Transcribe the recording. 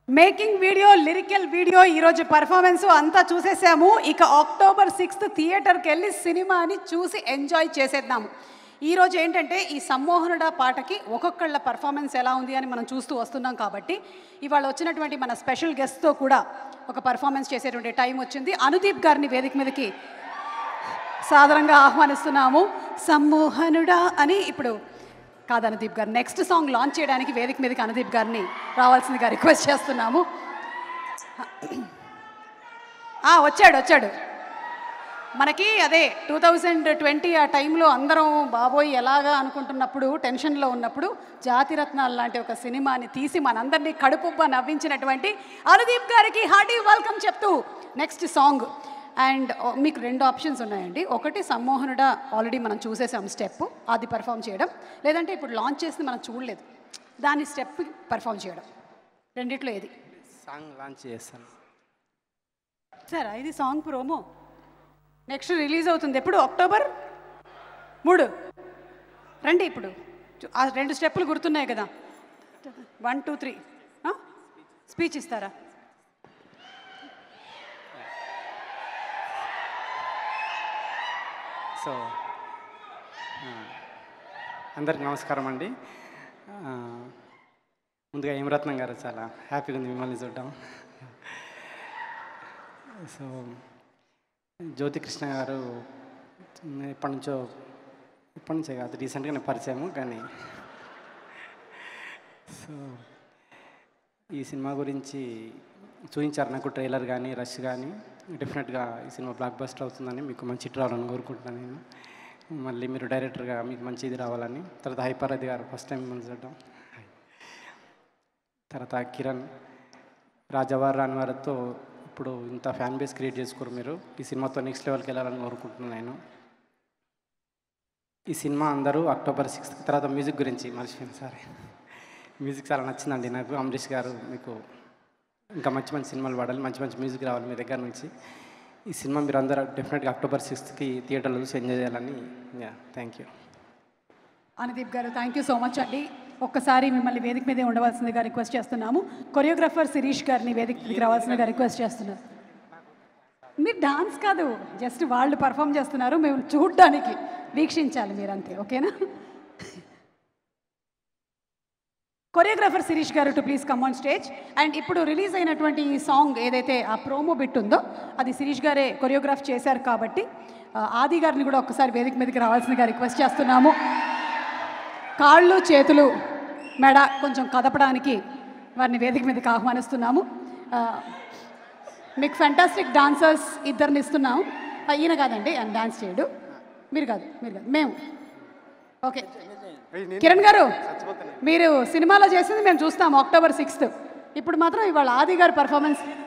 making video lyrical video ఈరోజు performance అంతా చూసేసాము ఇక అక్టోబర్ సిక్స్త్ థియేటర్కి వెళ్ళి సినిమాని చూసి ఎంజాయ్ చేసేద్దాము ఈరోజు ఏంటంటే ఈ సమ్మోహనుడ పాటకి ఒక్కొక్కళ్ళ పర్ఫార్మెన్స్ ఎలా ఉంది అని మనం చూస్తూ వస్తున్నాం కాబట్టి ఇవాళ వచ్చినటువంటి మన స్పెషల్ గెస్ట్తో కూడా ఒక పర్ఫార్మెన్స్ చేసేటువంటి టైం వచ్చింది అనుదీప్ గారిని వేదిక మీదకి సాదరంగా ఆహ్వానిస్తున్నాము సమ్మోహనుడా అని ఇప్పుడు కాదు అనుదీప్ గారు నెక్స్ట్ సాంగ్ లాంచ్ చేయడానికి వేదిక మీదకి అనుదీప్ గారిని రావాల్సిందిగా రిక్వెస్ట్ చేస్తున్నాము ఆ, వచ్చాడు వచ్చాడు మనకి అదే టూ థౌజండ్ ట్వంటీ ఆ టైంలో అందరం బాబోయ్ ఎలాగా అనుకుంటున్నప్పుడు టెన్షన్లో ఉన్నప్పుడు జాతిరత్నాలు లాంటి ఒక సినిమాని తీసి మనందరినీ కడుపుబ్బ నవ్వించినటువంటి అనుదీప్ గారికి హార్టీ వెల్కమ్ చెప్తూ నెక్స్ట్ సాంగ్ అండ్ మీకు రెండు ఆప్షన్స్ ఉన్నాయండి ఒకటి సమ్మోహనుడ ఆల్రెడీ మనం చూసేసాం స్టెప్ అది పర్ఫామ్ చేయడం లేదంటే ఇప్పుడు లాంచ్ చేసింది మనం చూడలేదు దాని స్టెప్ పర్ఫామ్ చేయడం రెండిట్లో ఏది సాంగ్ లాంచ్ చేస్తాను సార్ ఇది సాంగ్ ప్రోమో నెక్స్ట్ రిలీజ్ అవుతుంది ఎప్పుడు అక్టోబర్ మూడు రండి ఇప్పుడు చు- ఆ రెండు స్టెప్పులు గుర్తున్నాయి కదా వన్ టూ త్రీ స్పీచ్ ఇస్తారా సో ఆ, అందరికి నమస్కారం అండి ఆ, ముందుగా హేమరత్నం గారు చాలా హ్యాపీగా ఉంది మిమ్మల్ని చూడటం సో జ్యోతి కృష్ణ గారు ఎప్పటి నుంచో ఎప్పటి నుంచే కాదు రీసెంట్గానే పరిచయము కానీ సో ఈ సినిమా గురించి చూపించారు నాకు ట్రైలర్ కానీ రష్ కానీ డెఫినెట్గా ఈ సినిమా బ్లాక్ బస్టర్ అవుతుందని మీకు మంచి హిట్ రావాలని కోరుకుంటున్నాను నేను మళ్ళీ మీరు డైరెక్టర్గా మీకు మంచి ఇది రావాలని తర్వాత హైపరాది గారు ఫస్ట్ టైం మనం చూడడం తర్వాత కిరణ్ రాజవార్ రానివారితో ఇప్పుడు ఇంత ఫ్యాన్ బేస్ క్రియేట్ చేసుకోరు మీరు ఈ సినిమాతో నెక్స్ట్ లెవెల్కి వెళ్ళాలని కోరుకుంటున్నాను నేను ఈ సినిమా అందరూ అక్టోబర్ సిక్స్త్ తర్వాత మ్యూజిక్ గురించి మర్చిపోయింది సారీ మ్యూజిక్ చాలా నచ్చిందండి నాకు అమరీష్ గారు మీకు ఇంకా మంచి మంచి సినిమాలు పాడాలి మంచి మంచి మ్యూజిక్ రావాలి మీ దగ్గర నుంచి ఈ సినిమా మీరు అందరూ డెఫినెట్గా అక్టోబర్ సిక్స్త్కి థియేటర్లో చూసి ఎంజాయ్ చేయాలని థ్యాంక్ యూ అనుదీప్ గారు థ్యాంక్ యూ సో మచ్ అండి ఒక్కసారి మిమ్మల్ని వేదిక మీదే ఉండవలసిందిగా రిక్వెస్ట్ చేస్తున్నాము కొరియోగ్రాఫర్ శిరీష్ గారిని వేదిక మీదకి రావాల్సిందిగా రిక్వెస్ట్ చేస్తున్నారు మీరు డాన్స్ కాదు జస్ట్ వాళ్ళు పర్ఫామ్ చేస్తున్నారు మేము చూడడానికి వీక్షించాలి మీరు అంతే ఓకేనా కొరియోగ్రాఫర్ శిరీష్ గారు to please come on stage and ఇప్పుడు రిలీజ్ అయినటువంటి ఈ సాంగ్ ఏదైతే ఆ ప్రోమో బిట్ ఉందో అది శిరీష్ గారే కొరియోగ్రాఫ్ చేశారు కాబట్టి ఆ, ఆది గారిని కూడా ఒక్కసారి వేదిక మీదకి రావాల్సిందిగా రిక్వెస్ట్ చేస్తున్నాము కాళ్ళు చేతులు మెడ కొంచెం కదపడానికి వారిని వేదిక మీదకి ఆహ్వానిస్తున్నాము ఆ, మీకు ఫెంటాస్టిక్ డాన్సర్స్ ఇద్దరిని ఇస్తున్నాము ఆ, ఈయన కాదండి ఆయన డాన్స్ చేయడు మీరు కాదు మీరు కాదు మేము ఓకే కిరణ్ గారు మీరు సినిమాలో చేసింది మేము చూస్తాం అక్టోబర్ సిక్స్త్ ఇప్పుడు మాత్రం ఇవాళ ఆది గారి పర్ఫార్మెన్స్